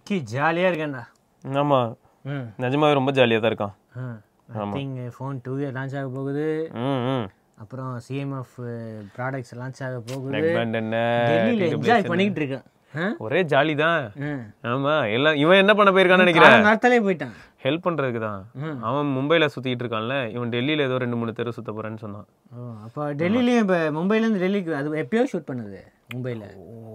விக்கி ஜாலியாக இருக்கேன்டா ஆமா ம் நிஜமாவே ரொம்ப ஜாலியாக தான் இருக்கான் think phone two year launch ஆக போகுது ம் ம் அப்புறம் சிஎம்எஃப் ப்ராடக்ட்ஸ் லான்ச் ஆக போகுது நெக் பேண்ட் என்ன டெல்லியில் என்ஜாய் பண்ணிக்கிட்டு இருக்கேன் ஆ? ஒரே ஜாலி தான் ம். ஆமா எல்லாம் இவன் என்ன பண்ண போயிருக்கான்னு நினைக்கிறேன் காலங்காலத்தாலே போயிட்டான் ஹெல்ப் பண்றதுக்கு தான் ம். அவன் மும்பைல சுத்திட்டு இருக்கான்ல இவன் டெல்லியில ஏதோ ரெண்டு மூணு தெரு சுத்த போறேன்னு சொன்னான் ஓ அப்போ டெல்லிலையும் இப்போ மும்பைலேருந்து டெல்லிக்கு அது எப்பயோ ஷூட் பண்ணுது மும்பையில்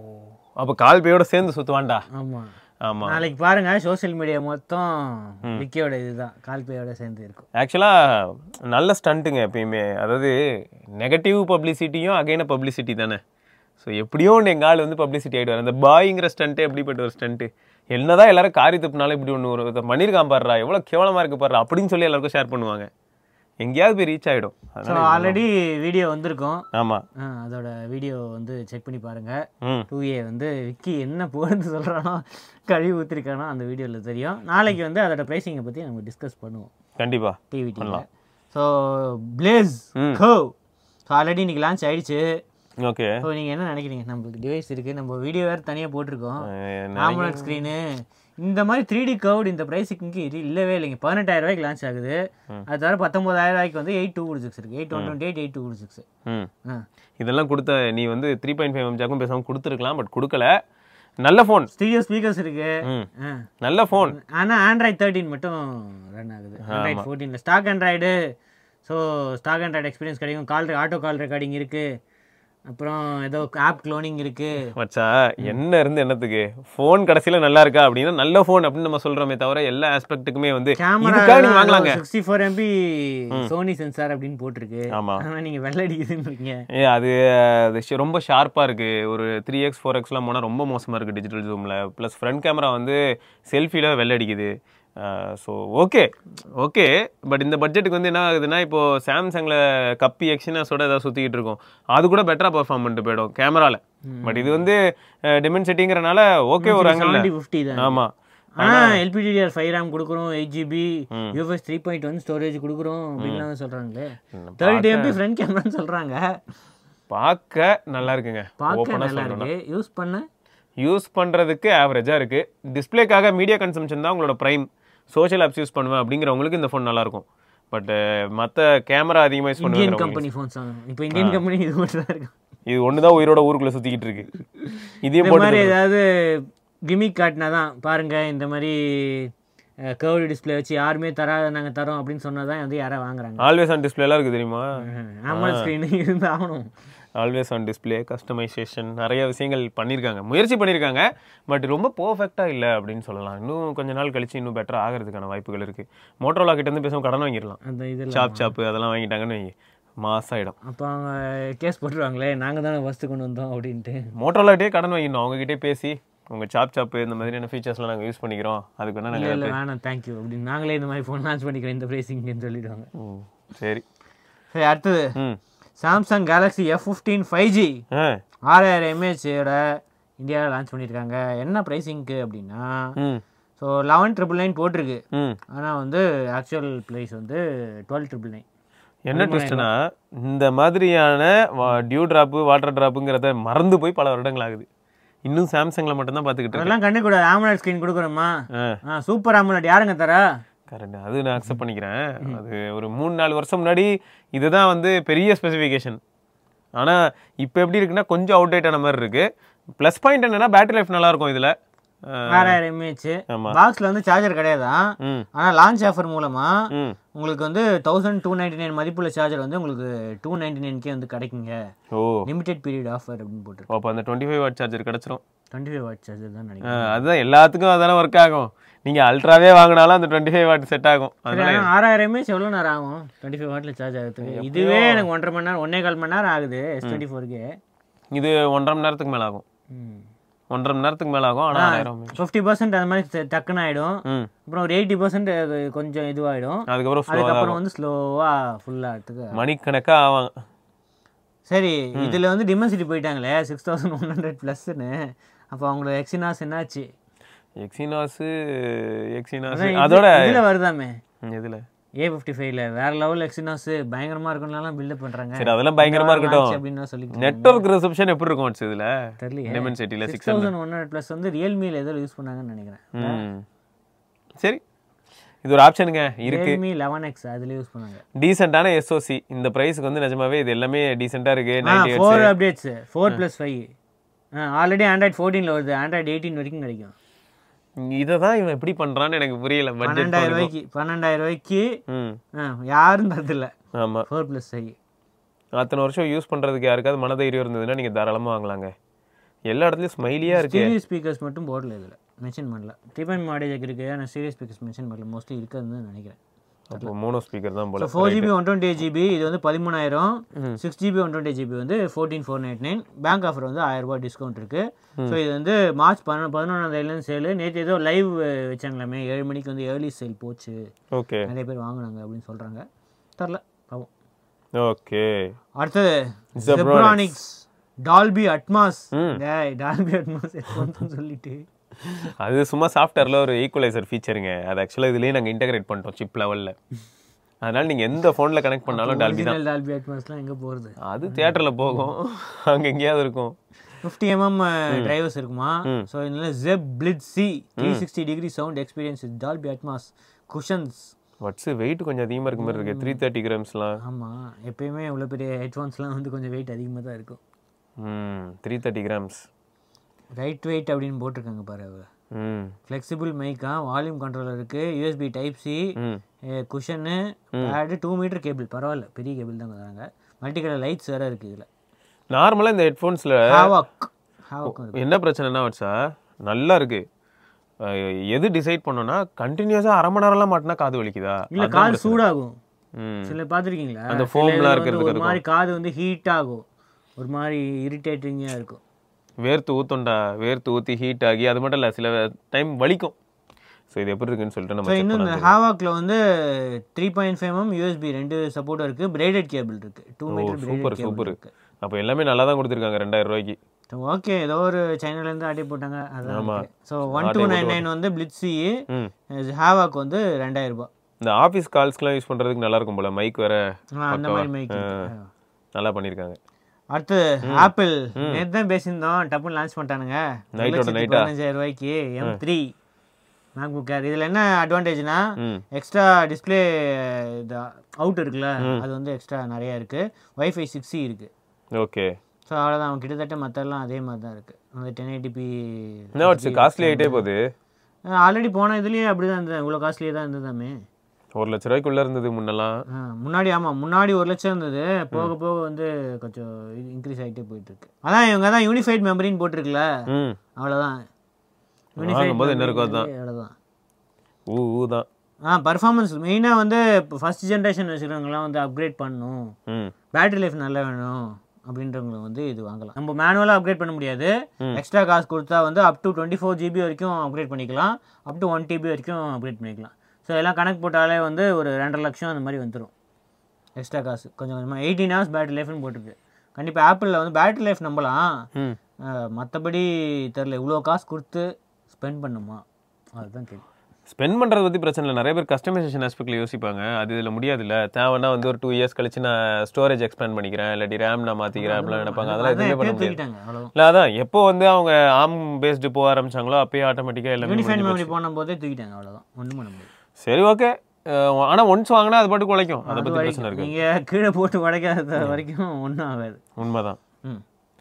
அப்ப கால் பேயோட சேர்ந்து சுத்துவான்டா ஆமாம் ஆமா நாளைக்கு பாருங்க சோஷியல் மீடியா மொத்தம் விக்கியோட இதுதான் கால்பேயோட சேர்ந்து இருக்கும் ஆக்சுவலா நல்ல ஸ்டண்ட்டுங்க எப்பயுமே அதாவது நெகட்டிவ் பப்ளிசிட்டியும் அகைன பப்ளிசிட்டி தானே ஸோ எப்படியோ ஒன்று எங்கள் ஆள் வந்து பப்ளிசிட்டி ஆகிடுவார் அந்த பாய்ங்கிற ஸ்டண்ட்டு எப்படிப்பட்ட ஒரு ஸ்டண்ட்டு என்னதான் எல்லாரும் காரி துப்புனாலும் இப்படி ஒன்று ஒரு இதை பண்ணியிருக்கான் பாடுறா எவ்வளோ கேவலமாக இருக்கு பாடுறா அப்படின்னு சொல்லி எல்லாருக்கும் ஷேர் பண்ணுவாங்க எங்கேயாவது போய் ரீச் ஆகிடும் ஸோ ஆல்ரெடி வீடியோ வந்திருக்கும் ஆமாம் ஆ, அதோட வீடியோ வந்து செக் பண்ணி பாருங்க ம் டூ ஏ வந்து விக்கி என்ன புகழ்ந்து சொல்கிறானோ கழுவி ஊற்றிருக்கானோ அந்த வீடியோவில் தெரியும் நாளைக்கு வந்து அதோட ப்ரைஸிங்கை பற்றி நம்ம டிஸ்கஸ் பண்ணுவோம் கண்டிப்பாக டிவி டிவியில் so place go so already இன்னைக்கு லான்ச் ஆயிடுச்சு ஓகே ஸோ நீங்கள் என்ன நினைக்கிறீங்க நம்மளுக்கு டிவைஸ் இருக்குது நம்ம வீடியோ வேறு தனியாக போட்டிருக்கோம் ஆம்புலன்ஸ் ஸ்க்ரீனு இந்த மாதிரி த்ரீ டி கவுட் இந்த ப்ரைஸுக்கு இது இல்லவே இல்லைங்க பதினெட்டாயிரம் ரூபாய்க்கு லான்ச் ஆகுது அது தவிர பத்தொம்பதாயிரம் ரூபாய்க்கு வந்து எயிட் டூ சிக்ஸ் இருக்குது eight one twenty eight eight two six ம் ஆ இதெல்லாம் கொடுத்த நீ வந்து த்ரீ பாயிண்ட் ஃபைவ் எம்ஜாக்கும் பேசாமல் கொடுத்துருக்கலாம் பட் கொடுக்கல நல்ல ஃபோன் ஸ்டீரியோ ஸ்பீக்கர்ஸ் இருக்கு ம் ஆ நல்ல ஃபோன் ஆனால் ஆண்ட்ராய்ட் தேர்ட்டின் மட்டும் ரன் ஆகுது ஆண்ட்ராய்ட் ஃபோர்டீனில் stock Android so stock Android experience கிடைக்கும் கால் ஆட்டோ கால் ரெக்கார்டிங் இருக்குது அப்புறம் ஏதோ ஆப் க்ளோனிங் இருக்குது மச்சா என்ன இருந்து என்னத்துக்கு ஃபோன் கடைசியில நல்லா இருக்கா அப்படின்னா நல்ல ஃபோன் அப்படின்னு நம்ம சொல்றோமே தவிர எல்லா ஆஸ்பெக்ட்டுக்குமே வந்து இதுக்காக நீங்க வாங்கலாங்க camera sixty four MP Sony sensor அப்படின்னு போட்டிருக்கு ஆமா ஆனால் நீங்கள் வெள்ளை அடிக்குதுன்னு ஏ அது அது ஷ- ரொம்ப ஷார்ப்பாக இருக்குது ஒரு த்ரீ எக்ஸ் ஃபோர் எக்ஸ்லாம் போனால் ரொம்ப மோசமாக இருக்குது டிஜிட்டல் ஜூமில் ப்ளஸ் ஃப்ரண்ட் கேமரா வந்து செல்ஃபியில் வெள்ளை அடிக்குது ஸோ ஓகே ஓகே பட் இந்த பட்ஜெட்டுக்கு வந்து என்ன ஆகுதுன்னா இப்போது சாம்சங்கில் கப்பி எக்ஸினாஸோட ஏதாவது சுற்றிக்கிட்டு இருக்கும் அது கூட பெட்டராக பர்ஃபார்ம் பண்ணிட்டு போயிடும் கேமராவில் பட் இது வந்து டிமென்சிட்டிங்கிறனால ஓகே ஒரு ஆங்கிள் செவன்டி ஃபிஃப்டி தான் ஆமாம் ஆனால் எல்பிடிஆர் ஃபைவ் ரேம் கொடுக்குறோம் eight GB US three point one storage கொடுக்குறோம் அப்படின்லாம் சொல்கிறாங்களே தேர்ட்டி எம்பி ஃப்ரண்ட் கேமரான்னு சொல்கிறாங்க பார்க்க நல்லா இருக்குங்க பார்க்க ஓப்பனாக நல்லா சொல்லணும் இருக்கு யூஸ் பண்ண யூஸ் பண்ணுறதுக்கு ஆவரேஜாக இருக்குது டிஸ்ப்ளேக்காக மீடியா கன்சம்ஷன் தான் உங்களோட ப்ரைம் சோஷியல் ஆப்ஸ் யூஸ் பண்ணுவேன் அப்படிங்கிறவங்களுக்கு இந்த ஃபோன் நல்லாயிருக்கும் பட் மற்ற கேமரா அதிகமாக யூஸ் இந்தியன் பண்ணுவேன் கம்பெனி ஃபோன்ஸ் வாங்கணும் இப்போ இந்தியன் கம்பெனி இது மட்டும் தான் இருக்கு இது ஒன்று தான் உயிரோட ஊருக்குள்ளே சுற்றிக்கிட்டு இருக்கு இதையும் இந்த மாதிரி போட்டு ஏதாவது கிமிக் காட்டினா தான் பாருங்க இந்த மாதிரி கர்வ்டு டிஸ்ப்ளே வச்சு யாருமே தராத நாங்கள் தரோம் அப்படின்னு சொன்னா தான் வந்து யாராவது வாங்குறாங்க ஆல்வேஸ் ஆன் டிஸ்பிளேலாம் இருக்குது தெரியுமா ஆமாம் ஸ்க்ரீன் இருந்து ஆகணும் ஆல்வேஸ் ஆன் டிஸ்ப்ளே கஸ்டமைசேஷன் நிறைய விஷயங்கள் பண்ணியிருக்காங்க முயற்சி பண்ணியிருக்காங்க பட் ரொம்ப பர்ஃபெக்டாக இல்லை அப்படின்னு சொல்லலாம் இன்னும் கொஞ்ச நாள் கழிச்சு இன்னும் பெட்டராக ஆகிறதுக்கான வாய்ப்புகள் இருக்குது மோட்டரோலா கிட்ட இருந்து பேசாம கடன் வாங்கிடலாம் அந்த இதில் சாப் சாப்பு அதெல்லாம் வாங்கிட்டாங்கன்னு வைங்க மாஸ் ஆகிடும் அப்போ அவங்க கேஸ் போட்டுருவாங்களே நாங்கள் தானே ஃபஸ்ட்டு கொண்டு வந்தோம் அப்படின்ட்டு மோட்டரோலாட்டே கடன் வாங்கிடணும் அவங்ககிட்டே பேசி உங்கள் சாப் சாப்பு இந்த மாதிரியான ஃபீச்சர்ஸ்லாம் நாங்கள் யூஸ் பண்ணிக்கிறோம் அதுக்கு வேணால் இல்லை நாங்கள் இல்லை வேணாம் தேங்க்யூ அப்படின்னு நாங்களே இந்த மாதிரி ஃபோன் லான்ச் பண்ணிக்கிறோம் இந்த ப்ரைஸிங்னு சொல்லிடுவாங்க ம் சரி சரி அடுத்தது ம் Samsung Galaxy F fifteen five G ஆ ஆறாயிரம் எம்ஏஹெச்சோட இந்தியாவில் லான்ச் பண்ணியிருக்காங்க என்ன ப்ரைஸிங்க்கு அப்படின்னா ம் ஸோ லெவன் ட்ரிபிள் நைன் போட்டிருக்கு ம் ஆனால் வந்து ஆக்சுவல் ப்ரைஸ் வந்து டுவெல் ட்ரிபிள் நைன் என்ன ட்விஸ்ட்னா இந்த மாதிரியான டியூ ட்ராப்பு வாட்டர் ட்ராப்புங்கிறத மறந்து போய் பல வருடங்கள் ஆகுது இன்னும் சாம்சங்கில் மட்டும்தான் பார்த்துக்கிட்டு இருக்கேன் அதெல்லாம் கண்டுக்கூடாது ஆம்புலன்ஸ் ஸ்க்ரீன் கொடுக்குறோமா ஆ ஆ சூப்பர் ஆம்புலட் யாருங்க தரா கரெக்ட் அது நான் அக்செப்ட் பண்ணிக்கிறேன் அது ஒரு மூணு நாலு வருஷம் முன்னாடி இதுதான் வந்து பெரிய ஸ்பெசிஃபிகேஷன் ஆனால் இப்போ எப்படி இருக்குன்னா கொஞ்சம் அவுடேட் ஆன மாதிரி இருக்கு ப்ளஸ் பாயிண்ட் என்னன்னா பேட்டரி லைஃப் நல்லா இருக்கும் இதில் ஆறாயிரம் எம்ஏஹெச் ஆமா. பாக்ஸில் வந்து சார்ஜர் கிடையாதான் ம் ஆனால் லான்ச் ஆஃபர் மூலமாக ம் உங்களுக்கு வந்து தௌசண்ட் டூ நைன்டி நைன் மதிப்புள்ள சார்ஜர் வந்து உங்களுக்கு டூ நைன்டி நைன்கே வந்து கிடைக்குங்க ஓ லிமிடெட் பீரியட் ஆஃபர் அப்படின்னு போட்டு அப்போ அந்த டுவெண்ட்டி ஃபைவ் வாட் சார்ஜர் கிடச்சிரும் டுவெண்ட்டி ஃபைவ் வாட் சார்ஜர் தான் நினைக்கிறேன் அதுதான் எல்லாத்துக்கும் அதானே ஒர்க் ஆகும் நீங்கள் அல்ட்ராவே வாங்கினாலும் அந்த டுவெண்ட்டி ஃபைவ் வாட் செட் ஆகும் சரி, அதனால ஆனா ஆறாயிரம் எம்ஏஹெச் எவ்வளோ நேரம் ஆகும் டுவெண்ட்டி ஃபைவ் வாட்டில் சார்ஜ் ஆகுதுக்கு இதுவே எனக்கு ஒன்றரை மணி நேரம் ஒன்றே கால் மணி நேரம் ஆகுது எஸ் டுவெண்ட்டி ஃபோருக்கு இது ஒன்றரை மணி நேரத்துக்கு மேலே ஆகும் ஒன்றரை மணி நேரத்துக்கு மேலே ஆகும் ஆனால் ஆயிரம் ஃபிஃப்டி பர்சன்ட் அந்த மாதிரி ட- டக்குன்னு ஆகிடும் ம் அப்புறம் ஒரு எயிட்டி பர்சன்ட் கொஞ்சம் இதுவாகிடும் அதுக்கப்புறம் ஸ்லோ அதுக்கப்புறம் வந்து ஸ்லோவாக ஃபுல்லாகிறதுக்கு மணிக்கணக்காக ஆவாங்க சரி இதில் வந்து டிமென்சிட்டி போயிட்டாங்களே சிக்ஸ் தௌசண்ட் ஒன் ஹண்ட்ரட் ப்ளஸ்ன்னு அப்போ அவங்களோட எக்ஸினாஸ் என்னாச்சு எக்ஸினாஸு எக்ஸினாஸ் அதான் இது- அதோட இதுல வருதாமே ம், இதுல ஏ ஃபிஃப்டி ஃபைவ்ல வேற லெவல் எக்ஸினாஸ் பயங்கரமா இருக்கும்லாம் பில்டப் பண்றாங்க சரி அதெல்லாம் பயங்கரமா இருக்கட்டும் அப்படின்னு சொல்லிட்டு நெட்வொர்க் ரிசப்ஷன் எப்படி இருக்கும் வச்சு இதுல தெரியல டெமன் சிட்டில six six hundred thousand one hundred plus வந்து ரியல்மியில் ஏதோ யூஸ் பண்ணாங்கன்னு நினைக்கிறேன் சரி இது ஒரு ஆப்ஷனுங்க இருக்கு ரியல்மி லெவன் எக்ஸ் அதுல யூஸ் பண்ணாங்க டீசெண்டான எஸ்ஓசி இந்த பிரைஸ்க்கு வந்து நிஜமாவே இது எல்லாமே டீசெண்டா இருக்கு ஆ ninety four updates four plus five already Android ஃபோர்டீனில் வருது ஆண்ட்ராய்ட் எயிட்டீன் வரைக்கும் கிடைக்கும் இதை தான் இவன் எப்படி பண்றான்னு எனக்கு புரியல பட்ஜெட் பன்னெண்டாயிரம் ரூபாய்க்கு பன்னெண்டாயிரம் ரூபாய்க்கு ம் ஆ, யாரும் தரதில்ல ஆமா ஃபோர் ப்ளஸ் ஃபைவ் அத்தனை வருஷம் யூஸ் பண்றதுக்கு யாருக்காவது மனதைரியம் இருந்ததுன்னா நீங்க தாராளமா வாங்கலாங்க எல்லா இடத்துலயும் ஸ்மைலியா இருக்கு ஸ்டீரியோ ஸ்பீக்கர்ஸ் மட்டும் போடல இதில் மென்ஷன் பண்ணல ட்ரிபன் மாடேஜ் இருக்கு ஆனால் ஸ்டீரியோ ஸ்பீக்கர்ஸ் மென்ஷன் பண்ணல மோஸ்ட்லி இருக்காதுன்னு தான் நினைக்கிறேன் அப்போ மோனோ ஸ்பீக்கர் தான் போல four GB one twenty GB இது வந்து பதிமூணாயிரம் six GB one twenty GB வந்து fourteen four nine nine bank offer வந்து ஆயிரம் ரூபாய் டிஸ்கவுண்ட் இருக்கு ஸோ இது வந்து மார்ச் பதினொ பதினொன்றாம் தேதியிலேருந்து சேலு நேற்று ஏதோ லைவ் வச்சாங்களாமே ஏழு மணிக்கு வந்து ஏர்லி சேல் போச்சு ஓகே நிறைய பேர் வாங்குனாங்க அப்படின்னு சொல்கிறாங்க தெரில பாவம் ஓகே அடுத்தது ஜெப்ரானிக்ஸ் டால்பி அட்மாஸ் டேய் டால்பி அட்மாஸ் ஹெட்ஃபோன்ஸ் சொல்லிட்டு அது சும்மா சாஃப்ட்வேர்ல ஒரு ஈக்குவலைசர் ஃபீச்சருங்க அது ஆக்சுவலாக இதுலயே நாங்க இன்டகிரேட் பண்ணிட்டோம் சிப் லெவல்ல அதனால நீங்க எந்த ஃபோன்ல கனெக்ட் பண்ணாலும் டால்பி தான் ஒரிஜினல் டால்பி அட்மாஸ்லாம் எங்கே போகிறது அது தியேட்டர்ல போகும் அங்க எங்கேயாவது இருக்கும் ஃபிஃப்டி எம்எம் டிரைவர்ஸ் இருக்குமா ஸோ இதில் Zeb Blitz C three sixty degree sound experience Dolby Atmos cushions வட்ஸ் வெயிட் கொஞ்சம் அதிகமா இருக்க மாதிரி இருக்கு த்ரீ தேர்ட்டி கிராம்ஸ்லாம் ஆமாம் எப்பயுமே இவ்வளோ பெரிய ஹெட்ஃபோன்ஸ்லாம் வந்து கொஞ்சம் வெயிட் அதிகமாக தான் இருக்கும் ம் three thirty grams right weight அப்படின்னு போட்டிருக்காங்க பாரு அவர் ம் ஃப்ளெக்சிபிள் மைக்கா வால்யூம் கண்ட்ரோலர் இருக்குது யூஎஸ்பி டைப் சி ம் cushion pad two meter cable பரவாயில்ல பெரிய கேபிள் தான் தராங்க மல்டி கலர் லைட்ஸ் வேறு இருக்குது இதில் நார்மலா இந்த ஹெட்ஃபோன்ஸ்ல ஹாவாக் ஹாவாக்கும் இருக்கு என்ன பிரச்சனைனா வச்சா நல்லா இருக்கு அஹ் எது டிசைட் பண்ணோம்னா கண்டினியூஸா அரை மணி நேரம்லாம் மாட்டினா காது வலிக்குதா இல்லை காது சூடாகும் ம் சில பார்த்துருக்கீங்களா அந்த சில foam-லாம் இதுல வந்து இருக்கிறதுக்கு ஒரு மாதிரி காது வந்து ஹீட் ஆகும் ஒரு மாதிரி இரிட்டேட்டிங்காக இருக்கும் வேர்த்து ஊத்தும்டா வேர்த்து ஊற்றி ஹீட் ஆகி அது மட்டும் இல்லை சில டைம் வலிக்கும் ஸோ இது எப்படி இருக்குன்னு சொல்லிட்டு நம்ம ஸோ check இன்னும் இந்த பண்ணலாம். ஹாவாக்ல வந்து three point five M USB ரெண்டு சப்போர்ட்டும் இருக்கு பிரைடட் கேபிள் இருக்கு two meter super braided cable super இருக்கு அப்போ எல்லாமே நல்லா தான் கொடுத்துருக்காங்க ரெண்டாயிரம் ரூபாய்க்கு ஓகே ஏதோ ஒரு channel ல இருந்து ஆட்டி போட்டாங்க ஆமா. அதான் so one two nine nine வந்து பிளிட்ஸி ம் ஹாவாக் வந்து ரெண்டாயிரம் ரூபாய் இந்த ஆஃபீஸ் கால்ஸ்க்குலாம் யூஸ் பண்ணுறதுக்கு நல்லா இருக்கும் போல மைக் வேற ஆ, அந்த மாதிரி மைக் நல்லா பண்ணியிருக்காங்க அடுத்து ஆப்பிள் நேற்று தான் பேசியிருந்தோம் டப்புன்னு லான்ச் பண்ணிட்டானுங்க ஒரு Night ஓட லட்சத்தி night ஆ? பதினஞ்சாயிரம் ரூபாய்க்கு எம் த்ரீ மேக்புக் ஏர் இதில் என்ன அட்வான்டேஜ்னா ம் எக்ஸ்ட்ரா டிஸ்பிளே இது அவுட் இருக்குல்ல அது வந்து எக்ஸ்ட்ரா நிறையா இருக்குது வைஃபை சிக்ஸ் இருக்கு ஓகே ஸோ அவ்வளோதான் கிட்டத்தட்ட மற்றெல்லாம் அதே மாதிரி தான் இருக்குது அந்த டென் எயிட்டிபி என்ன வச்சு காஸ்ட்லி ஆகிட்டே போகுது ஆல்ரெடி போன இதுலேயே அப்படி தான் இருந்தது இவ்வளோ காஸ்ட்லியே தான் இருந்ததாமே ஒரு லட்ச ரூபாய்க்குள்ள இருந்தது முன்னெல்லாம் ஆ, முன்னாடி ஆமாம் முன்னாடி ஒரு லட்சம் இருந்தது போக போக வந்து கொஞ்சம் இன்க்ரீஸ் ஆகிட்டே போயிட்டு இருக்கு அதான் இவங்க தான் யூனிஃபைட் மெமரின்னு போட்டிருக்குல்ல ம் அவ்வளோதான் வாங்கும்போது என்ன இருக்கோ அதான். அவ்வளோதான் ஊ ஊ தான் ஆ பர்ஃபார்மன்ஸ் மெயினாக வந்து இப்போ ஃபஸ்ட் ஜென்ரேஷன் வச்சுருக்கவங்களாம் வந்து அப்கிரேட் பண்ணணும் ம் பேட்டரி லைஃப் நல்லா வேணும் அப்படின்றவங்க வந்து இது வாங்கலாம் நம்ம மேனுவலாக அப்கிரேட் பண்ண முடியாது எக்ஸ்ட்ரா காசு கொடுத்தா வந்து up to twenty four GB வரைக்கும் அப்கிரேட் பண்ணிக்கலாம் அப் டு ஒன் டிபி வரைக்கும் அப்கிரேட் பண்ணிக்கலாம் ஸோ எல்லாம் கணக்கு போட்டாலே வந்து ஒரு ரெண்டரை லட்சம் அந்த மாதிரி வந்துடும் எக்ஸ்ட்ரா காசு கொஞ்சம் கொஞ்சமாக எயிட்டீன் ஹவர்ஸ் பேட்டரி லைஃப்னு போட்டிருக்கு கண்டிப்பாக ஆப்பிளில் வந்து பேட்டரி லைஃப் நம்பலாம் ம் மற்றபடி தெரில இவ்வளோ காசு கொடுத்து ஸ்பெண்ட் பண்ணுமா அதுதான் கேள்வி ஸ்பெண்ட் பண்ணுறத பற்றி பிரச்சனை இல்லை நிறைய பேர் கஸ்டமைசேஷன் ஆஸ்பெக்டில் யோசிப்பாங்க அது இதில் முடியாதுல்ல தேவைன்னா வந்து ஒரு டூ இயர்ஸ் கழிச்சு நான் ஸ்டோரேஜ் எக்ஸ்பேண்ட் பண்ணிக்கிறேன் இல்லாட்டி ரேம் நான் மாற்றிக்கிறேன் அப்படிலாம் நினைப்பாங்க அதெல்லாம் அதான் எதுவுமே பண்ண எப்பயோ முடியாது தூக்கிட்டாங்க அவ்வளோ இல்லை அதான் எப்போ வந்து அவங்க ஆம் பேஸ்டு போக ஆரம்பிச்சாங்களோ அப்பயே ஆட்டோமேட்டிக்காக எல்லாமே யூனிஃபைட் முடிஞ்சு மெமரி போன போதே தூக்கிட்டாங்க அவ்வளோதான் ஒன்றும் பண்ண முடியாது சரி ஓகே ஆனால் ஒன்ஸ் வாங்கினா அது பாட்டுக்கு உழைக்கும் அதை அது பற்றி பிரச்சனை வரைக்கும் இருக்கு நீங்கள் கீழே போட்டு உடைக்காத வரைக்கும் ஒன்றும் ஆகாது உண்மைதான் ம்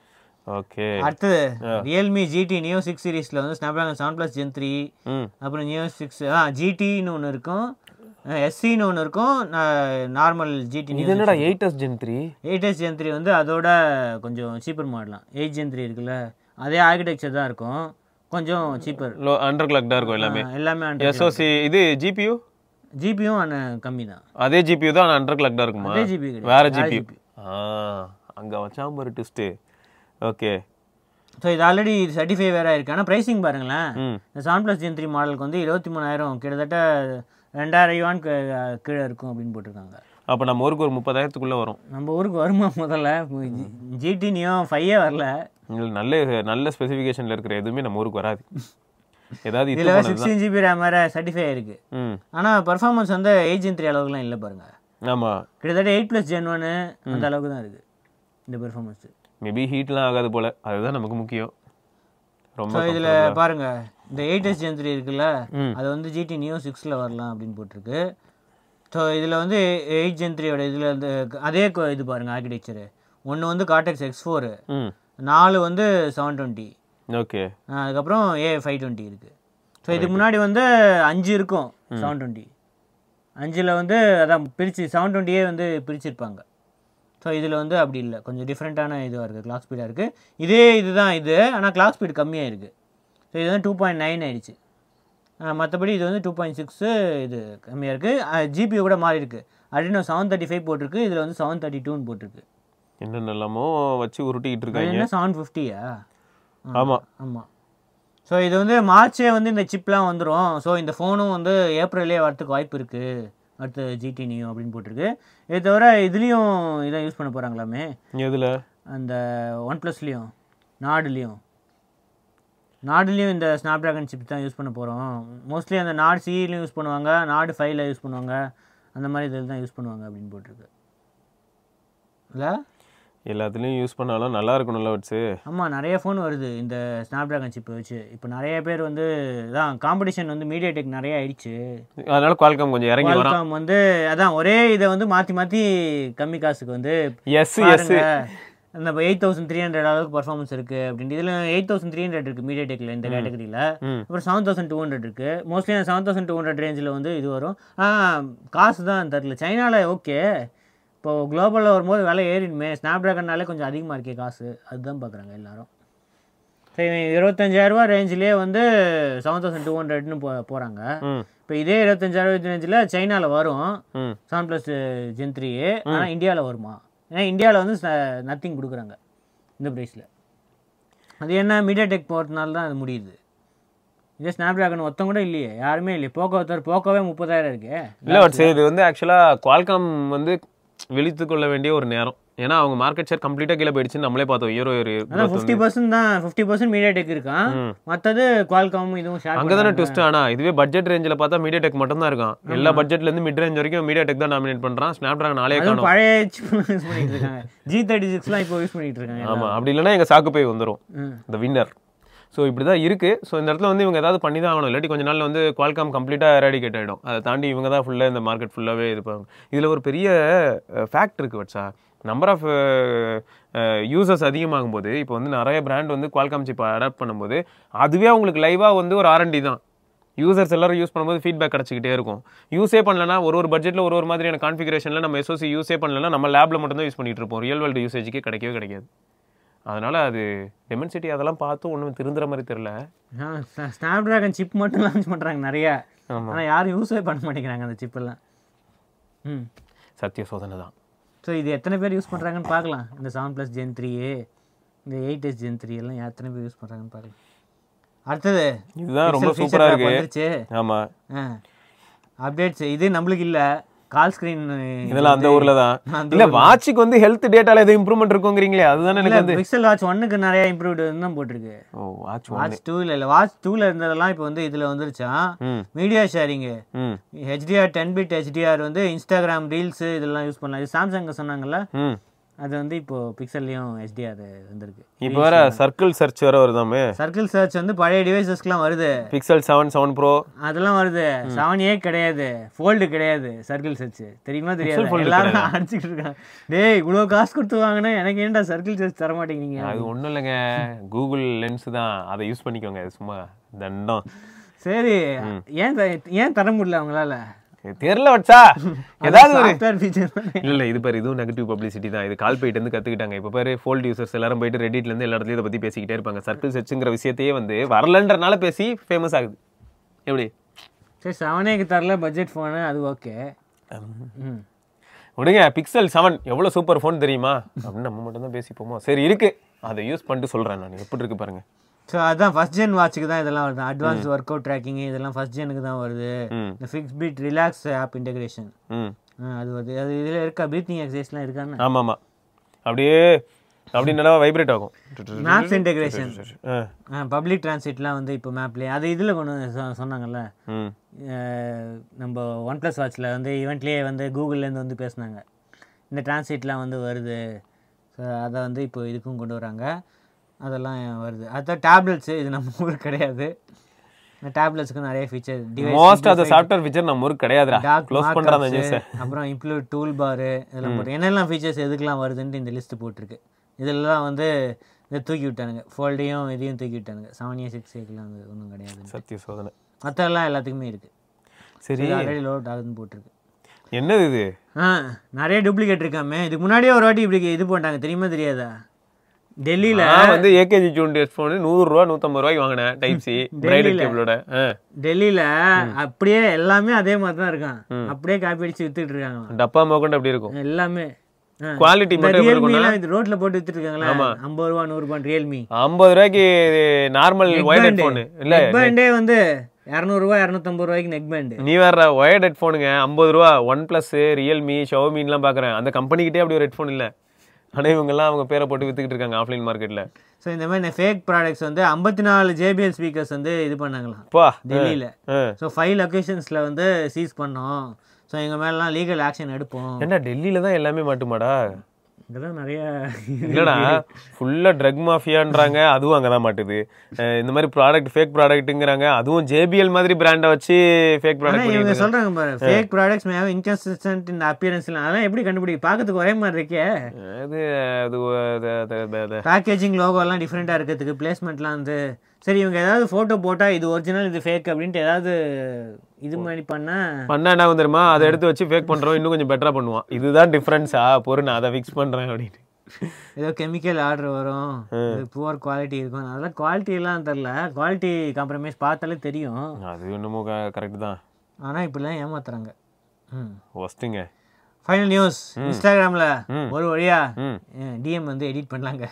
ஓகே அடுத்தது ரியல்மி ஜிடி நியோ சிக்ஸ் சீரிஸில் வந்து Snapdragon seven plus gen three ம் அப்புறம் நியோ சிக்ஸ் ஆ ஜிடின்னு ஒன்று இருக்கும் எஸ்சின்னு ஒன்று இருக்கும் நார்மல் ஜிடி இது என்னடா eight S gen three eight S gen three வந்து அதோட கொஞ்சம் சீப்பர் மாடலாம் எயிட் ஜென் த்ரீ இருக்குல்ல அதே ஆர்கிடெக்சர் தான் இருக்கும் கொஞ்சம் சீப்பர் லோ அண்டர் கிளாக்டாக இருக்கும் எல்லாமே எல்லாமே எஸ்ஓசி இது ஜிபியூ ஜிபியும் கம்மி தான் அதே ஜிபியூ தான் அண்டர் கிளாக்டாக இருக்குமா அதே ஜிபி கிடையாது வேற ஜிபியூ ஆ அங்கே வச்சாம ஒரு ட்விஸ்ட்டு ஓகே ஸோ இது ஆல்ரெடி சர்டிஃபை வேறு இருக்குது ஆனால் ப்ரைஸிங் பாருங்களேன் ம் இந்த செவன் ப்ளஸ் ஜென் த்ரீ மாடலுக்கு வந்து இருபத்தி மூணாயிரம் கிட்டத்தட்ட ரெண்டாயிரம் யுவான் கீ- கீழே இருக்கும் அப்படின்னு போட்டிருக்காங்க அப்போ நம்ம ஊருக்கு ஒரு முப்பதாயிரத்துக்குள்ளே வரும் நம்ம ஊருக்கு வருமா முதல்ல ஜிடினியும் ஃபைவே வரல இல்ல, நல்ல நல்ல ஸ்பெசிஃபிகேஷனில் இருக்கிற எதுவுமே நம்ம ஊருக்கு வராது ஏதாவது இது இதில் பண்ணது சிக்ஸ்டீன் ஜிபி ரேம் வேறு சர்டிஃபை ஆயிருக்கு ம் ஆனால் பர்ஃபார்மன்ஸ் வந்து எயிட் ஜென் த்ரீ அளவுக்குலாம் இல்லை பாருங்க ஆமா கிட்டத்தட்ட எயிட் ப்ளஸ் ஜென் ஒன்று அந்த அளவுக்கு தான் இருக்குது இந்த பெர்ஃபார்மன்ஸ் மேபி ஹீட்லாம் ஆகாது போல அதுதான் நமக்கு முக்கியம் ரொம்ப ஸோ இதில் பாருங்க இந்த எயிட் எஸ் ஜென் த்ரீ இருக்குல்ல ம். அது வந்து ஜிடி நியோ சிக்ஸில் வரலாம் அப்படின்னு போட்டிருக்கு ஸோ இதில் வந்து எயிட் ஜென் த்ரீயோட இதில் வந்து அதே co- இது பாருங்க ஆர்கிடெக்சரு ஒன்று வந்து காட்டெக்ஸ் எக்ஸ் ஃபோரு ம் நாலு வந்து செவன் டுவெண்ட்டி ஓகே அதுக்கப்புறம் ஏ ஃபைவ் டுவெண்ட்டி இருக்குது ஸோ இதுக்கு முன்னாடி வந்து அஞ்சு இருக்கும் செவன் டுவெண்ட்டி அஞ்சில் வந்து அதான் பிரித்து செவன் டுவெண்ட்டியே வந்து பிரிச்சிருப்பாங்க ஸோ இதில் வந்து அப்படி இல்லை கொஞ்சம் டிஃப்ரெண்ட்டான இதுவாக இருக்குது கிளாக் ஸ்பீடாக இருக்குது இதே இதுதான் இது ஆனால் கிளாக் ஸ்பீடு கம்மியாக இருக்குது ஸோ இது வந்து டூ பாயிண்ட் நைன் ஆயிடுச்சு மற்றபடி இது வந்து டூ பாயிண்ட் சிக்ஸு இது கம்மியாக இருக்குது ஜிபி கூட மாறி இருக்கு ஆல்ரெடி செவன் தேர்ட்டி ஃபைவ் போட்டிருக்கு இதில் வந்து செவன் தேர்ட்டி டூன்னு போட்டிருக்கு என்னென்னலாமோ வச்சு உருட்டிக்கிட்டு அது இருக்காங்க என்ன செவன் ஃபிஃப்டியா ஆமா ஆமாம் ஸோ இது வந்து மார்ச்சே வந்து இந்த சிப்லாம் வந்துடும் ஸோ இந்த ஃபோனும் வந்து ஏப்ரல்லே வரதுக்கு வாய்ப்பு இருக்குது அடுத்து ஜிடி நியூ அப்படின்னு போட்டிருக்கு இது தவிர இதுலேயும் இதான் யூஸ் பண்ண போகிறாங்களாமே எதுல அந்த ஒன் ப்ளஸ்லேயும் நாடுலேயும் நாடுலேயும் இந்த ஸ்னாப் ட்ராகன் சிப் தான் யூஸ் பண்ண போகிறோம் மோஸ்ட்லி அந்த நாடு சிஇலையும் யூஸ் பண்ணுவாங்க நாடு ஃபைவ்ல யூஸ் பண்ணுவாங்க அந்த மாதிரி இதில் தான் யூஸ் பண்ணுவாங்க அப்படின்னு போட்டிருக்கு இல்லை எல்லாத்துலயும் யூஸ் பண்ணாலும் நல்லா இருக்கணும்ல வச்சு ஆமாம் நிறைய ஃபோன் வருது இந்த ஸ்னாப் ட்ராகன் சிப்பை வச்சு இப்போ நிறைய பேர் வந்து தான் காம்படிஷன் வந்து மீடியா டெக் நிறைய ஆயிடுச்சு அதனால குவால்காம் கொஞ்சம் இறங்கி வரான் Qualcomm வந்து அதான் ஒரே இதை வந்து மாற்றி மாற்றி கம்மி காசுக்கு வந்து எஸ் எஸ் பாருங்க அந்த எயிட் தௌசண்ட் த்ரீ ஹண்ட்ரட் அளவுக்கு பர்ஃபார்மன்ஸ் இருக்குது அப்படின்ட்டு இதில் எயிட் தௌசண்ட் த்ரீ ஹண்ட்ரட் இருக்குது மீடியா டெக்கில் இந்த கேட்டகரியில் ம் அப்புறம் செவன் தௌசண்ட் டூ ஹண்ட்ரட் இருக்குது mostly seven thousand two hundred ரேஞ்சில் வந்து இது வரும் ஆனால் காசு தான் தரல சைனாவில் ஓகே இப்போ குளோபலில் வரும்போது விலை ஏறிடுமே ஸ்னாப் ட்ராகன்னாலே கொஞ்சம் அதிகமாக இருக்கே காசு அதுதான் பார்க்குறாங்க எல்லாரும் சரி இருபத்தஞ்சாயிரரூபா ரேஞ்சிலே வந்து செவன் தௌசண்ட் டூ ஹண்ட்ரட்னு போ போகிறாங்க ம் இப்போ இதே இருபத்தஞ்சாயிரம் ரேஞ்சில் சைனாவில் வரும் ம் செவன் ப்ளஸ் ஜென் த்ரீ ஆனால் இந்தியாவில் வருமா ஏன்னா இந்தியாவில் வந்து நத்திங் கொடுக்குறாங்க இந்த ப்ரைஸில் அது என்ன மீடியா டெக் போகிறதுனால தான் அது முடியுது இதே ஸ்னாப் ட்ராகன் ஒருத்தம் கூட இல்லையே யாருமே இல்லையே போக்கோ ஒருத்தர் போக்கோவே முப்பதாயிரம் இருக்கே இல்லை பட் சரி இது வந்து ஆக்சுவலாக குவால்காம் வந்து விழித்து கொள்ள வேண்டிய ஒரு நேரம் ஏன்னா அவங்க மார்க்கெட் ஷேர் கம்ப்ளீட்டாக கீழே போயிடுச்சுன்னு நம்மளே பார்த்தோம் இயரோ ஒரு அதான் ஃபிஃப்டி பர்சன்ட் தான் ஃபிஃப்டி பர்சன்ட் மீடியா டெக் இருக்கான் ம். மற்றது குவால்காம் இதுவும் ஷேர் அங்கே தானே ட்விஸ்ட் ஆனா இதுவே பட்ஜெட் ரேஞ்சில் பார்த்தா மீடியா டெக் மட்டும் தான் இருக்கான் எல்லா பட்ஜெட்லேருந்து மிட் ரேஞ்ச் வரைக்கும் மீடியா டெக் தான் நாமினேட் பண்ணுறான் ஸ்னாப் ட்ராகன் நாளே அதுவும் காணும் பழைய chip யூஸ் பண்ணிட்டு இருக்காங்க ஜி தேர்ட்டி சிக்ஸ்லாம் இப்போ யூஸ் பண்ணிட்டு இருக்காங்க ஆமாம் அப்படி இல்லைன்னா எங்கள் சாக்கு போய் வந்துடும் ம். இந்த வின்னர் ஸோ இப்படி தான் இருக்குது ஸோ இந்த இடத்துல வந்து இவங்க ஏதாவது பண்ணி தான் ஆகணும் இல்லாட்டி கொஞ்ச நாள்ல வந்து குவால்காம் கம்ப்ளீட்டாக எராடிகேட் ஆகிடும் அதை தாண்டி இவங்க தான் ஃபுல்லாக இந்த மார்க்கெட் ஃபுல்லாகவே இருப்பாங்க இதில் ஒரு பெரிய ஃபேக்ட் இருக்குது வச்சா நம்பர் ஆஃப் யூசர்ஸ் அதிகமாகும் போது இப்போ வந்து நிறைய பிராண்ட் வந்து குவால்காம் சிப்பை அடாப்ட் பண்ணும்போது அதுவே அவங்களுக்கு லைவாக வந்து ஒரு ஆர்என்டி தான் யூசர்ஸ் எல்லாரும் யூஸ் பண்ணும்போது ஃபீட்பேக் கிடச்சிக்கிட்டே இருக்கும் யூஸே பண்ணலனா ஒரு ஒரு பட்ஜெட்டில் ஒரு ஒரு மாதிரியான கான்ஃபிகரேஷனில் நம்ம எஸ்ஓசி யூஸே பண்ணலனா நம்ம லேபில் மட்டும் தான் யூஸ் பண்ணிட்டு இருப்போம் ரியல் வேர்ல்டு யூசேஜுக்கு கிடைக்கவே கிடைக்காது அதனால அது டெமன்சிட்டி அதெல்லாம் பார்த்து ஒன்றும் திருந்துற மாதிரி தெரில ஸ்னாப் ட்ராகன் சிப் மட்டும் லான்ச் பண்ணுறாங்க நிறையா ஆமாம் ஆனால் யாரும் யூஸே பண்ண மாட்டேங்கிறாங்க அந்த சிப்பெல்லாம் ம் சத்திய சோதனை தான் ஸோ இது எத்தனை பேர் யூஸ் பண்ணுறாங்கன்னு பார்க்கலாம் இந்த செவன் ப்ளஸ் ஜென் த்ரீ இந்த எயிட் எஸ் ஜென் த்ரீ எல்லாம் எத்தனை பேர் யூஸ் பண்ணுறாங்கன்னு பார்க்கலாம் அடுத்தது இதுதான் ரொம்ப Pixel feature சூப்பராக trap இருக்கு வந்துருச்சு ஆமாம் ஆ அப்டேட்ஸ் இது நம்மளுக்கு இல்லை கால் ஸ்க்ரீன் இதெல்லாம் அந்த ஊரில் தான் அந்த இல்லை வாட்சுக்கு வந்து ஹெல்த் டேட்டால எதுவும் இம்ப்ரூவ்மெண்ட் இருக்குங்கிறீங்களே அதுதானே எனக்கு வந்து பிக்சல் வாட்ச் ஒன்னுக்கு நிறைய இம்ப்ரூவ்டு தான் போட்டிருக்கு ஓ வாட்ச் வாட்ச் டூவில் இல்லை வாட்ச் டூவில் இருந்ததெல்லாம் இப்போ வந்து இதில் வந்துருச்சா ம் மீடியா ஷேரிங்கு ம் ஹெச்டிஆர் டென் பிட் ஹெச்டிஆர் வந்து இன்ஸ்டாகிராம் ரீல்ஸு இதெல்லாம் யூஸ் பண்ணலாம் இது சாம்சங் சொன்னாங்கல்ல ம் அது வந்து இப்போ பிக்சல்லையும் ஹெச்டிஆர் வந்திருக்கு இப்போ வேற சர்க்கிள் சர்ச் வேற வருதாமே சர்க்கிள் சர்ச் வந்து பழைய டிவைசஸ்க்குலாம் வருது பிக்சல் செவன் செவன் ப்ரோ அதெல்லாம் வருது செவன் ஏ கிடையாது ஃபோல்டு கிடையாது சர்க்கிள் சர்ச் தெரியுமா தெரியாது fold எல்லாரும் அடிச்சுட்டு இருக்காங்க டேய் இவ்வளோ காசு கொடுத்து வாங்கினா எனக்கு ஏன்டா சர்க்கிள் சர்ச் தர மாட்டேங்கிறீங்க அது ஒன்றும் இல்லைங்க கூகுள் லென்ஸ் தான் அதை யூஸ் பண்ணிக்கோங்க அது சும்மா தண்டம் சரி ஏன் த- ஏன் தர முடியல அவங்களால தெரியல வச்சா ஏதாவது ஒரு சாஃப்ட்வேர் ஃபீச்சர் இல்ல இல்ல இது பாரு இதுவும் நெகட்டிவ் பப்ளிசிட்டி தான் இது கால் போயிட்டு வந்து கத்துக்கிட்டாங்க இப்போ பாரு ஃபோல்ட் யூசர்ஸ் எல்லாரும் போயிட்டு ரெடிட்ல இருந்து எல்லா இடத்துலயும் இதை பத்தி பேசிக்கிட்டே இருப்பாங்க சர்க்கிள் சர்ச்சுங்கிற விஷயத்தையே வந்து வரலன்றனால பேசி ஃபேமஸ் ஆகுது எப்படி சரி செவனேக்கு தரல பட்ஜெட் ஃபோனு அது ஓகே ம் விடுங்க பிக்சல் செவன் எவ்வளோ சூப்பர் ஃபோன் தெரியுமா அப்படின்னு நம்ம மட்டும் தான் பேசிப்போமோ சரி இருக்கு அதை யூஸ் பண்ணிட்டு சொல்றேன் நான் எப்படி இருக்கு பாருங்க ஸோ அதான் ஃபஸ்ட் ஜென் வாட்சுக்கு தான் இதெல்லாம் வருது அட்வான்ஸ் ஒர்க் அவுட் ட்ராக்கிங் இதெல்லாம் ஃபஸ்ட் ஜெனுக்கு தான் வருது ம் இந்த Fitbit relax app integration ம் அது வருது அது இதில் இருக்கா ப்ரீத்திங் எக்ஸசைஸ்லாம் இருக்கான்னு ஆமா ஆமா அப்படியே அப்படின்னா வைப்ரேட் ஆகும் மேப்ஸ் இன்டெகிரேஷன் ஆ பப்ளிக் டிரான்சிட்லாம் வந்து இப்போ மேப்லேயே அது இதில் கொண்டு வந்து சொ- சொன்னாங்கல்ல ம் அஹ் நம்ம ஒன் ப்ளஸ் வாட்சில் வந்து ஈவெண்ட்லேயே வந்து கூகுள்லேருந்து வந்து பேசுனாங்க இந்த டிரான்சிட்லாம் வந்து வருது ஸோ அதை வந்து இப்போ இதுக்கும் கொண்டு வராங்க அதெல்லாம் வருது அதுதான் டேப்லெட்ஸு இது நம்ம ஊருக்கு கிடையாது இந்த டேப்லெட்ஸ்க்கு நிறைய feature most of the software feature நம்ம ஊருக்கு கிடையாதுடா டாக் க்ளோஸ் பண்ணுற அந்த நியூஸை அப்புறம் இம்ப்ளூட் டூல் பாரு இதெல்லாம் போட்டு என்னெல்லாம் ஃபீச்சர்ஸ் எதுக்கெல்லாம் வருதுன்ட்டு இந்த லிஸ்ட் போட்டிருக்கு இதெல்லாம் வந்து இதை தூக்கி விட்டானுங்க ஃபோல்டையும் இதையும் தூக்கி விட்டானுங்க செவன் இயர் சிக்ஸ் ஏக்கெலாம் வந்து ஒன்றும் கிடையாது சத்திய சோதனை மற்றெல்லாம் எல்லாத்துக்குமே இருக்குது சரி ஆல்ரெடி லோட் ஆகுதுன்னு போட்டிருக்கு என்னது இது ஆ நிறைய டூப்ளிகேட் இருக்காமே இதுக்கு முன்னாடியே ஒரு வாட்டி இப்படி இது போட்டாங்க தெரியுமா தெரியாதா டெல்லியில் நான் வந்து ஏகேஜி டுவெண்ட்டி ஹெட்ஃபோனு நூறுரூவா நூற்றம்பது ரூபாய்க்கு வாங்கினேன் டைப் சி பிரைடல் கேபிளோட ஆ டெல்லியில் அப்படியே எல்லாமே அதே மாதிரி தான் இருக்கான் அப்படியே காப்பி அடிச்சு வித்துட்டு இருக்காங்க டப்பா மோக்கண்டு அப்படி இருக்கும் எல்லாமே குவாலிட்டி மட்டும் எப்படி இருக்கும்னா ரியல்மிலாம் இது ரோட்ல போட்டு வித்துட்டு இருக்காங்களா ஐம்பது ரூபா நூறு ரூபா ரியல்மி ஐம்பது ரூபாய்க்கு நார்மல் ஒயர்ட் ஹெட்ஃபோனு இல்ல நெக் பேண்டே வந்து இரநூறுவா இரநூத்தம்பது ரூபாய்க்கு நெக் பேண்டு நீ வேற ஒயர்ட் ஹெட்ஃபோனுங்க ஐம்பது ரூபா ஒன் ப்ளஸ் ரியல்மி ஷவமின்லாம் பார்க்குறேன் அந்த கம்பெனிக்கிட்டே அப்படி ஒரு ஹெட்ஃபோன் இல்லை ஆனால் இவங்கெல்லாம் அவங்க பேரை போட்டு வித்துக்கிட்டு இருக்காங்க ஆஃப்லைன் மார்க்கெட்டில் ஸோ இந்த மாதிரி ஃபேக் ப்ராடக்ட்ஸ் வந்து ஐம்பத்தி நாலு ஜேபிஎல் ஸ்பீக்கர்ஸ் வந்து இது பண்ணாங்களாம் பா டெல்லியில் ஆ. ஸோ ஃபைவ் லொக்கேஷன்ஸில் வந்து சீஸ் பண்ணோம் ஸோ எங்கள் மேலாம் லீகல் ஆக்ஷன் எடுப்போம் ஏன்டா டெல்லியில தான் எல்லாமே மாட்டுமாடா இதெல்லாம் நிறைய இல்லடா ஃபுல்லா ட்ரக் மாஃபியான்றாங்க அதுவும் அங்கதான் மாட்டுது அஹ் இந்த மாதிரி ப்ராடக்ட் ஃபேக் ப்ராடக்ட்டுங்கிறாங்க அதுவும் ஜேபிஎல் மாதிரி பிராண்டை வச்சு ஃபேக் ஆனா இவங்க ப்ராடக்ட் சொல்றாங்க பாரு fake products may have inconsistent in அப்பியரன்ஸ்ல அதெல்லாம் எப்படி கண்டுபிடிக்க பார்க்கறதுக்கு ஒரே மாதிரி இருக்கே அது அது அது- அது- அது- அது- பேக்கேஜிங் லோகோ எல்லாம் டிஃப்ரெண்ட்டாக இருக்கிறதுக்கு பிளேஸ்மெண்ட்லாம் வந்து சரி இவங்க ஏதாவது ஃபோட்டோ போட்டால் இது ஒரிஜினல் இது ஃபேக் அப்படின்ட்டு ஏதாவது இது மாதிரி பண்ணால் பண்ணா என்ன ஆகும் தெரியுமா அதை எடுத்து வச்சு ஃபேக் பண்றோம் இன்னும் கொஞ்சம் பெட்டரா பண்ணுவான் இதுதான் டிஃப்ரென்ஸா பொறு நான் அதை ஃபிக்ஸ் பண்றேன் அப்படின்னு ஏதோ கெமிக்கல் ஆர்டர் வரும் இது புவர் குவாலிட்டி இருக்கும் அதெல்லாம் குவாலிட்டி எல்லாம் தெரில குவாலிட்டி காம்ப்ரமைஸ் பார்த்தாலே தெரியும் அது இன்னமும் கரெக்ட் தான் ஆனால் இப்படிலாம் ஏமாத்துறாங்க ம் ஒஸ்ட்டுங்க ஃபைனல் நியூஸ் இன்ஸ்டாகிராமில் ம். ஒரு வழியா ம் டிஎம் வந்து எடிட் பண்ணலாங்க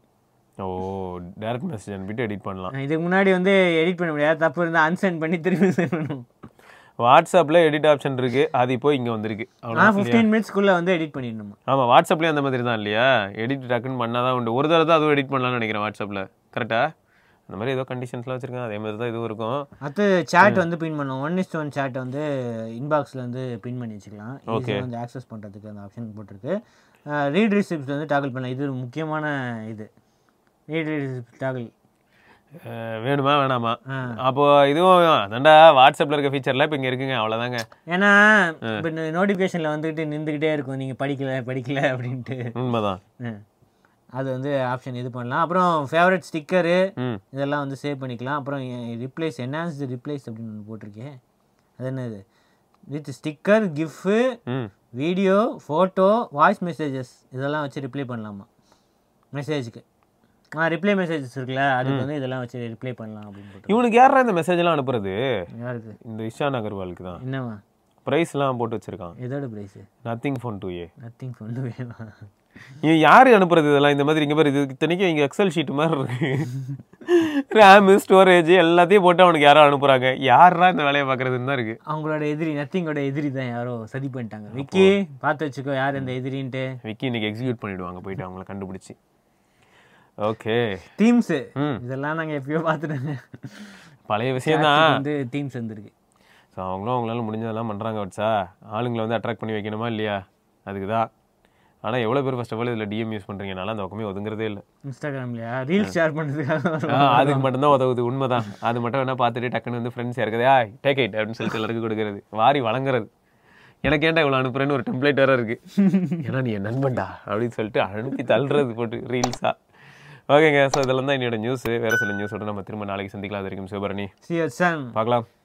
ஓ டேரக்ட் மெசேஜ் அனுப்பிட்டு எடிட் பண்ணலாம் இதுக்கு முன்னாடி வந்து எடிட் பண்ண முடியாது தப்பு இருந்தால் அன்சென்ட் பண்ணி திரும்பி சென்ட் பண்ணணும் வாட்ஸ்அப்ல எடிட் ஆப்ஷன் இருக்கு அது இப்போ இங்க வந்திருக்கு ஆனால் அவ்வளோ ஃபிஃப்டீன் மினிட்ஸ்க்குள்ளே வந்து எடிட் பண்ணிடணுமா ஆமா வாட்ஸ்அப்லயும் அந்த மாதிரி தான் இல்லையா எடிட் டக்குன்னு பண்ணாதான் உண்டு ஒரு தடவை தான் அதுவும் எடிட் பண்ணலாம்னு நினைக்கிறேன் வாட்ஸ்அப்ல கரெக்டா அந்த மாதிரி ஏதோ கண்டிஷன்ஸ்லாம் வச்சிருக்கேன் அதே மாதிரி தான் இதுவும் இருக்கும் அடுத்து சேட் வந்து பின் பண்ணுவோம் ஒன் இஸ்ட் ஒன் சேட் வந்து இன்பாக்ஸில் வந்து பின் பண்ணி வச்சுக்கலாம் ஈஸியாக வந்து ஆக்சஸ் பண்ணுறதுக்கு அந்த ஆப்ஷன் போட்டிருக்கு ரீட் ரிசிப்ட் வந்து டாக்கிள் பண்ணலாம் இது ஒரு முக்கியமான இது ரீட் ரிசிப்ட் டாக்கிள் அஹ் வேணுமா வேணாமா ஆ. அப்போ இதுவும் அதான்டா வாட்ஸ்அப்ல இருக்க ஃபீச்சர்லாம் இப்போ இங்க இருக்குங்க அவ்வளவுதாங்க ஏன்னா இப்போ நோட்டிஃபிகேஷனில் வந்துக்கிட்டு நின்றுக்கிட்டே இருக்கும் நீங்கள் படிக்கல படிக்கல அப்படின்ட்டு உண்மைதான் ம். அது வந்து ஆப்ஷன் இது பண்ணலாம் அப்புறம் ஃபேவரட் ஸ்டிக்கரு ம் இதெல்லாம் வந்து சேவ் பண்ணிக்கலாம் அப்புறம் ரிப்ளைஸ் என்ஹான்ஸ்டு ரிப்ளைஸ் அப்படின்னு ஒன்று போட்டிருக்கேன் அது என்னது வித் ஸ்டிக்கர் கிஃப்ட்டு ம் வீடியோ ஃபோட்டோ வாய்ஸ் மெசேஜஸ் இதெல்லாம் வச்சு ரிப்ளை பண்ணலாமா மெசேஜுக்கு ஆ ரிப்ளை மெசேஜஸ் இருக்குல்ல அதுக்கு வந்து இதெல்லாம் வச்சு ரிப்ளை பண்ணலாம் அப்படின்னு போட்டு இவனுக்கு யாரா இந்த மெசேஜ் எல்லாம் அனுப்புறது யாருக்கு இந்த இஷான் அகர்வாலுக்கு தான் என்னவா ப்ரைஸ்லாம் போட்டு வச்சிருக்கான் எதோட price Nothing Phone two A Nothing fund வேணும் இவன் யாரு அனுப்புறது இதெல்லாம் இந்த மாதிரி இங்க பாரு இது இத்தனைக்கும் இங்க எக்ஸல் ஷீட் மாதிரி இருக்கு ரேமு ஸ்டோரேஜ் எல்லாத்தையும் போட்டு அவனுக்கு யாரோ அனுப்புறாங்க யாரா இந்த வேலையை பார்க்கறதுன்னு தான் இருக்கு அவங்களோட எதிரி நத்திங்கோட எதிரி தான் யாரோ சதி பண்ணிட்டாங்க விக்கி பார்த்து வச்சுக்கோ யார் இந்த எதிரின்ட்டு விக்கி இன்னைக்கு எக்ஸிக்யூட் பண்ணிடுவாங்க போயிட்டு அவங்கள கண்டுபிடிச்சி ஓகே தீம்ஸு ம் இதெல்லாம் நாங்கள் எப்பயோ பார்த்துட்டோங்க பழைய விஷயம்தான் வந்து தீம்ஸ் வந்துருக்கு ஸோ அவங்களும் அவங்களால முடிஞ்சதெல்லாம் பண்ணுறாங்க வச்சா ஆளுங்களை வந்து அட்ராக்ட் பண்ணி வைக்கணுமா இல்லையா அதுக்கு தான் ஆனால் எவ்வளோ பேர் ஃபர்ஸ்ட் ஆஃப் ஆல் இதில் டிஎம் யூஸ் பண்ணுறீங்கனால அந்த பக்கமே ஒதுங்குறதே இல்லை இன்ஸ்டாகிராம்லையா ரீல்ஸ் ஷேர் பண்ணுறதுக்காக ஆ, அதுக்கு மட்டும்தான் உதவுது உண்மைதான் அது மட்டும் வேணா பார்த்துட்டு டக்குன்னு வந்து ஃப்ரெண்ட்ஸ் யாருக்குதே ஆ டேக் இட் அப்படின்னு சொல்லிட்டு எல்லாருக்கும் கொடுக்குறது வாரி வழங்குறது எனக்கு ஏன்டா இவ்வளோ அனுப்புறேன்னு ஒரு டெம்ப்ளேட் வேற இருக்கு ஏன்னா நீ என் நண்பன்டா அப்படின்னு சொல்லிட்டு அனுப்பி தள்ளுறது போட்டு ரீல்ஸா ஓகேங்க ஸோ இதெல்லாம் தான் என்னோட நியூஸ் வேற சில நியூஸோட நம்ம திரும்ப நாளைக்கு சந்திக்கலாம் அது வரைக்கும் சிவபரணி சி சன் பார்க்கலாம்